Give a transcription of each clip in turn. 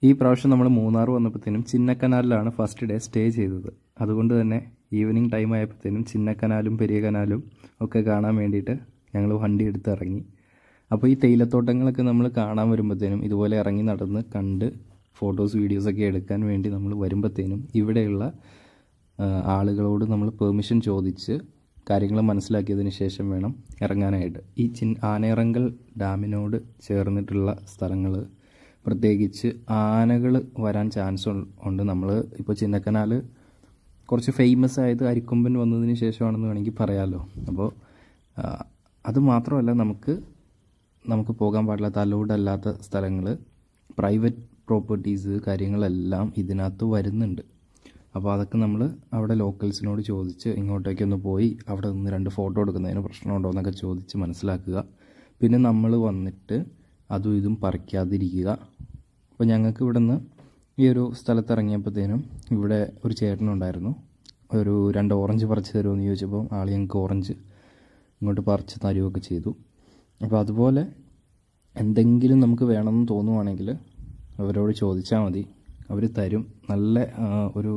ഈ പ്രാവശ്യം നമ്മൾ മൂന്നാർ വന്നപ്പോഴത്തേനും ചിന്നക്കനാലിലാണ് ഫസ്റ്റ് ഡേ സ്റ്റേ ചെയ്തത് അതുകൊണ്ട് തന്നെ ഈവനിങ് ടൈം ആയപ്പോഴത്തേനും ചിന്നക്കനാലും പെരിയ കനാലും ഒക്കെ കാണാൻ വേണ്ടിയിട്ട് ഞങ്ങൾ വണ്ടി എടുത്ത് ഇറങ്ങി അപ്പോൾ ഈ തേയിലത്തോട്ടങ്ങളൊക്കെ നമ്മൾ കാണാൻ വരുമ്പോഴത്തേനും ഇതുപോലെ ഇറങ്ങി നടന്ന് കണ്ട് ഫോട്ടോസ് വീഡിയോസൊക്കെ എടുക്കാൻ വേണ്ടി നമ്മൾ വരുമ്പോഴത്തേനും ഇവിടെയുള്ള ആ, ആളുകളോട് നമ്മൾ പെർമിഷൻ ചോദിച്ച് കാര്യങ്ങൾ മനസ്സിലാക്കിയതിന് ശേഷം വേണം ഇറങ്ങാനായിട്ട് ഈ ചിൻ ആനയിറങ്കൽ ഡാമിനോട് ചേർന്നിട്ടുള്ള സ്ഥലങ്ങൾ പ്രത്യേകിച്ച് ആനകൾ വരാൻ ചാൻസ് ഉണ്ട് നമ്മൾ ഇപ്പോൾ ചിന്നക്കനാൽ കുറച്ച് ഫേമസ് ആയത് അരിക്കൊമ്പൻ വന്നതിന് ശേഷമാണെന്ന് വേണമെങ്കിൽ പറയാമല്ലോ അപ്പോൾ ആ, അത് മാത്രമല്ല നമുക്ക് നമുക്ക് പോകാൻ പാടില്ലാത്ത അലൗഡ് അല്ലാത്ത സ്ഥലങ്ങൾ പ്രൈവറ്റ് പ്രോപ്പർട്ടീസ് കാര്യങ്ങളെല്ലാം ഇതിനകത്ത് വരുന്നുണ്ട് അപ്പോൾ അതൊക്കെ നമ്മൾ അവിടെ ലോക്കൽസിനോട് ചോദിച്ച് ഇങ്ങോട്ടേക്കൊന്ന് പോയി അവിടെ നിന്ന് രണ്ട് ഫോട്ടോ എടുക്കുന്നതിന് പ്രശ്നമുണ്ടോ എന്നൊക്കെ ചോദിച്ച് മനസ്സിലാക്കുക പിന്നെ നമ്മൾ വന്നിട്ട് അതും ഇതും പറിക്കാതിരിക്കുക അപ്പോൾ ഞങ്ങൾക്ക് ഇവിടെ നിന്ന് ഈ ഒരു സ്ഥലത്ത് ഇറങ്ങിയപ്പോഴത്തേനും ഇവിടെ ഒരു ചേട്ടനുണ്ടായിരുന്നു ഒരു രണ്ട് ഓറഞ്ച് പറിച്ച് തരുമെന്ന് ചോദിച്ചപ്പോൾ ആൾ ഞങ്ങൾക്ക് ഓറഞ്ച് ഇങ്ങോട്ട് പറിച്ച് തരുകയൊക്കെ ചെയ്തു അപ്പോൾ അതുപോലെ എന്തെങ്കിലും നമുക്ക് വേണമെന്ന് തോന്നുവാണെങ്കിൽ അവരോട് ചോദിച്ചാൽ മതി അവർ തരും നല്ല ആ, ഒരു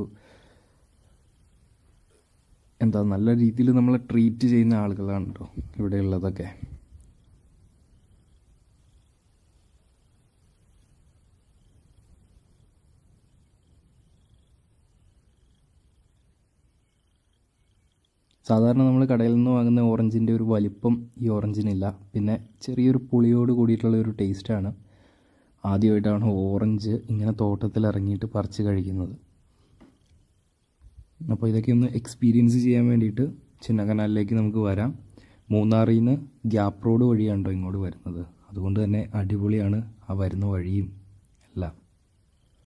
എന്താ നല്ല രീതിയിൽ നമ്മളെ ട്രീറ്റ് ചെയ്യുന്ന ആളുകളാണ് കേട്ടോ ഇവിടെയുള്ളതൊക്കെ സാധാരണ നമ്മൾ കടയിൽ നിന്ന് വാങ്ങുന്ന ഓറഞ്ചിൻ്റെ ഒരു വലിപ്പം ഈ ഓറഞ്ചിനില്ല പിന്നെ ചെറിയൊരു പുളിയോട് കൂടിയിട്ടുള്ള ഒരു ടേസ്റ്റാണ് ആദ്യമായിട്ടാണ് ഓറഞ്ച് ഇങ്ങനെ തോട്ടത്തിൽ ഇറങ്ങിയിട്ട് പറിച്ച് കഴിക്കുന്നത് അപ്പോൾ ഇതൊക്കെ ഒന്ന് എക്സ്പീരിയൻസ് ചെയ്യാൻ വേണ്ടിയിട്ട് ചിന്നക്കനാലിലേക്ക് നമുക്ക് വരാം മൂന്നാറിൽ നിന്ന് ഗ്യാപ്പ് റോഡ് വഴിയാണോ ഇങ്ങോട്ട് വരുന്നത് അതുകൊണ്ട് തന്നെ അടിപൊളിയാണ് ആ വരുന്ന വഴിയും എല്ലാം